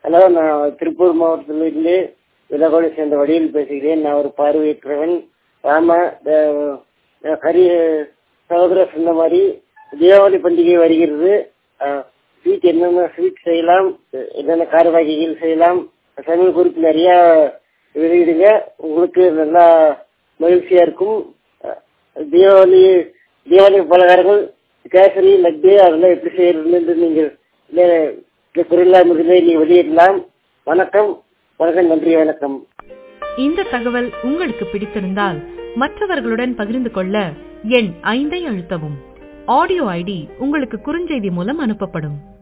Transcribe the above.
hello நான் திருப்பூர் மாவட்டத்திலிருந்து விலகோடு சேர்ந்த வடிவில் பேசுகிறேன் நான் ஒரு பார்வையற்றவன் ஆமா அஹ், அஹ், ஹரி சகோதரர் சொன்ன மாதிரி தீபாவளி பண்டிகை வருகிறது ஸ்வீட் என்னென்ன ஸ்வீட் செய்யலாம் என்னென்ன கார வகைகள் செய்யலாம் சமையல் குறிப்பு நிறைய வெளியிடுங்க உங்களுக்கு நல்லா மகிழ்ச்சியா இருக்கும் அஹ், தீபாவளி தீபாவளி பலகாரங்கள் கேசரி லட்டு அதெல்லாம் எப்படி செய்யறதுன்னு நீங்கள் குரலா முதலே நீங்க வெளியிடலாம் வணக்கம் வணக்கம் நன்றி வணக்கம் இந்த தகவல் உங்களுக்கு பிடித்திருந்தால் மற்றவர்களுடன் பகிர்ந்து கொள்ள எண் ஐந்தை அழுத்தவும் ஆடியோ ஐடி உங்களுக்கு குறுஞ்செய்தி மூலம் அனுப்பப்படும்